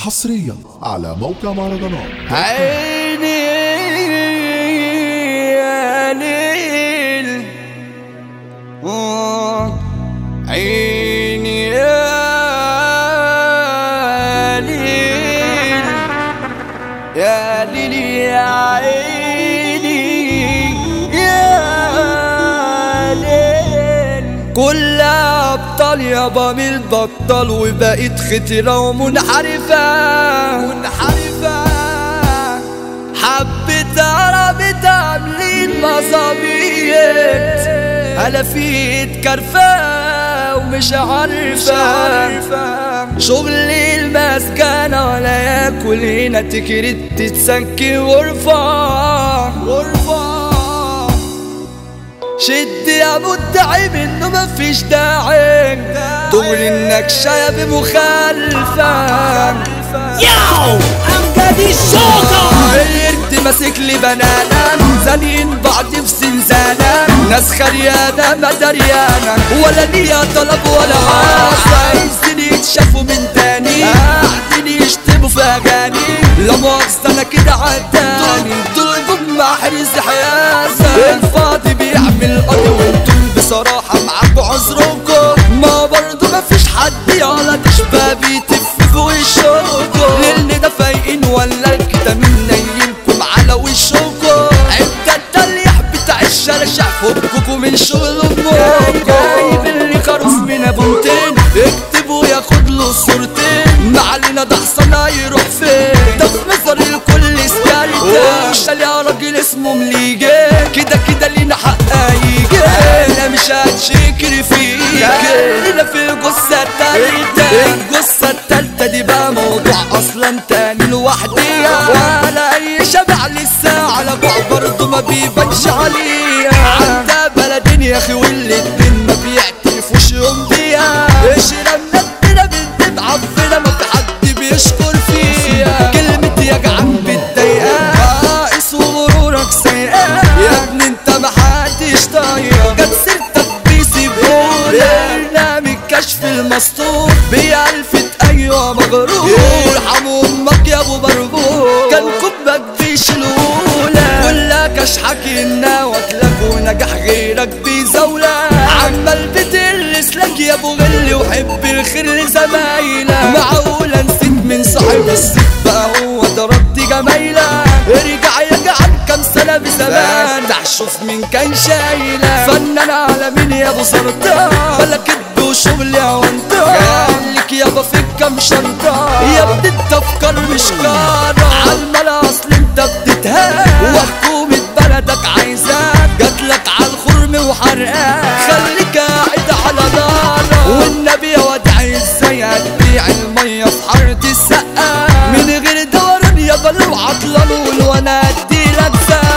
حصريا على موقع مهرجانات عيني يا ليل آه، عيني يا ليل يا ليل يا عيني يا ليل كل ابطال يابا من البطل وبقيت خترة ومنحرفة منحرفة حبة عربة عاملين مظابيط هلافيت كرفة ومش عارفة شغل المسكنة ولا ياكل هنا تكرت تتسكي غرفة غرفة شد يا مدعي منه مفيش داعي دغري انك شايب مخالفة ياو امجد الشوطة قرد ماسك لي بنانا زانين بعض في زنزانة ناس خريانة ما دريانة ولا ليا طلب ولا عاصة عايزين يتشافوا من تاني قاعدين يشتموا في اغاني لا مؤاخذة انا كده عداني دول محرز حياسة الفاضي بيعمل قضي وانتم بصراحة معاكوا عذركم ما برضو مفيش حد يلا تشبه بيتف في وشكم للي ده فايقين ولا الكتامين نايمكم على وشكم عدة التليح بتاع الشرشح فككوا من شغل امكم جايب اللي خروف من ابونتين اكتبوا ياخد له صورتين ما علينا ده حصل هيروح فين ده في نظر الكل سكارتة شال يا راجل اسمه مليجي كده كده لينا حق يجي انا مش هتشكر فيك لينا في الجثة التالتة الجثة التالتة دي بقى موضوع اصلا تاني لوحديها ولا اي شبع لسه على بعض برضه ما بيبانش عليها عندها بلدين يا اخي والاتنين ما بيعترفوش يوم بيها اشرب نبتنا بنت معفنة ما في حد بيشكر فيها كلمة يا جعان بتضايقها ناقص وغرورك سيئة يا ابني انت ما حدش طايقك جت سيرتك بيسيبهولك برنامج كشف المستور بيلفت ايوه مغرور يرحم امك يا ابو بربور كان كبك بيشيلهولك كلها كشحك انها واكلك ونجاح غيرك بيزولك عمال بترس لك يا ابو غل وحب الخير لزمايلك معقولة نسيت من صاحب الست بقى هو ده رد جمايلك ارجع يا جعان كام سنة بزمان شوف مين كان شايلك فنان على مين يا ابو سرطان بلا كدب وشغل يا وانطان خليك يابا في كام شرطان يا ابني التفكر مش كارة عالمال اصل انت بتتهان وحكومة بلدك عايزاك جاتلك عالخرم وحرقاك خليك قاعد على نارك والنبي يا ودعي ازاي هتبيع المية في حارة السقا من غير دوران يابا لو عطلان وانا اديلك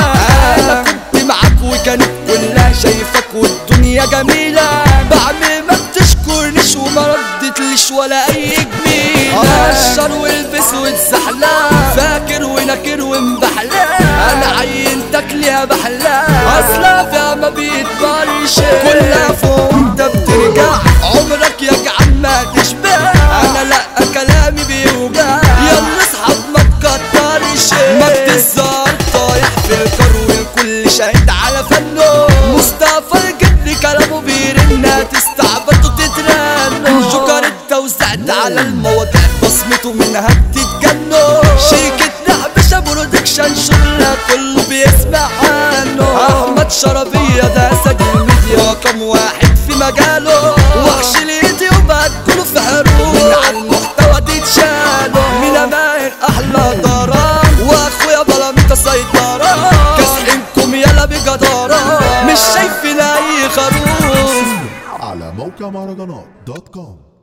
زقا انا كنت معاك وكانت كلها شايفك والدنيا جميلة بعمل ما بتشكرنيش وما ردتليش ولا اي جميلة قشر والبس واتزحلق فاكر وناكر ومبحلق انا عينتك ليها بحلق اصلا فيها ما بيتبرش كلها فوق انت بترجع عمرك يا جعان ما تشبع انا لا كلامي بيوجع يلا اصحاب ما تكترش ما بتزار طايح في الكر والكل شاهد على فنه مصطفى الجدي كلامه بيرن تستعبط وتترن جوكر اتوزعت على المواضيع بصمته منها بتتجنن شركة نحبشة برودكشن شغلها كله بيسمع عنه احمد شربية ده اسد الميديا رقم واحد في مجاله وحش اليوتيوب هتكونوا في حروب من على المحتوى تتشالوا من اماهر احلى ضرام واخويا بلاميتا سيطرة كاسحينكم يلا بجدارة مش شايفين اي خروف على موقع مهرجانات دوت كوم